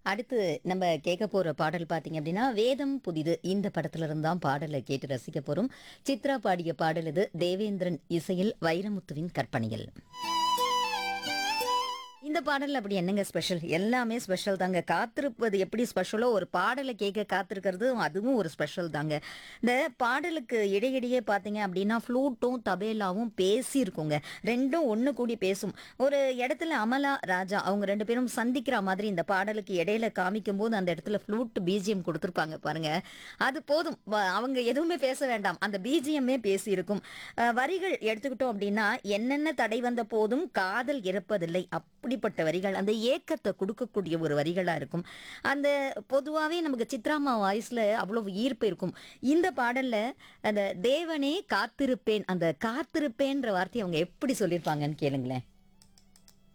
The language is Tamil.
அடுத்து நம்ம கேட்க போற பாடல் பாத்தீங்க அப்படின்னா வேதம் புதிது இந்த படத்துல இருந்து தான் பாடலை கேட்டு ரசிக்க போறோம் சித்ரா பாடிய பாடல் இது தேவேந்திரன் இசையில் வைரமுத்துவின் கற்பனையில் இந்த பாடல் அப்படி என்னங்க ஸ்பெஷல் எல்லாமே ஸ்பெஷல் தாங்க காத்திருப்பது எப்படி ஸ்பெஷலோ ஒரு பாடலை கேட்க காத்திருக்கிறது அதுவும் ஒரு ஸ்பெஷல் தாங்க இந்த பாடலுக்கு இடையிடையே பார்த்தீங்க அப்படின்னா ஃப்ளூட்டும் தபேலாவும் பேசியிருக்குங்க ரெண்டும் ஒன்று கூடி பேசும் ஒரு இடத்துல அமலா ராஜா அவங்க ரெண்டு பேரும் சந்திக்கிற மாதிரி இந்த பாடலுக்கு இடையில காமிக்கும் போது அந்த இடத்துல ஃப்ளூட் பிஜிஎம் கொடுத்துருப்பாங்க பாருங்க அது போதும் வ- அவங்க எதுவுமே பேச வேண்டாம் அந்த பிஜிஎம்மே பேசியிருக்கும் அஹ், வரிகள் எடுத்துக்கிட்டோம் அப்படின்னா என்னென்ன தடை வந்த போதும் காதல் இறப்பதில்லை அப்படிப்பட்ட வரிகள் அந்த ஏக்கத்தை கொடுக்கக்கூடிய ஒரு வரிகளா இருக்கும் அந்த பொதுவாகவே நமக்கு சித்ராமா வாய்ஸ்ல அவ்வளவு ஈர்ப்பு இருக்கும் இந்த பாடல்ல அந்த தேவனே காத்திருப்பேன் அந்த காத்திருப்பேன்ற வார்த்தையை அவங்க எப்படி சொல்லியிருப்பாங்கன்னு கேளுங்களேன்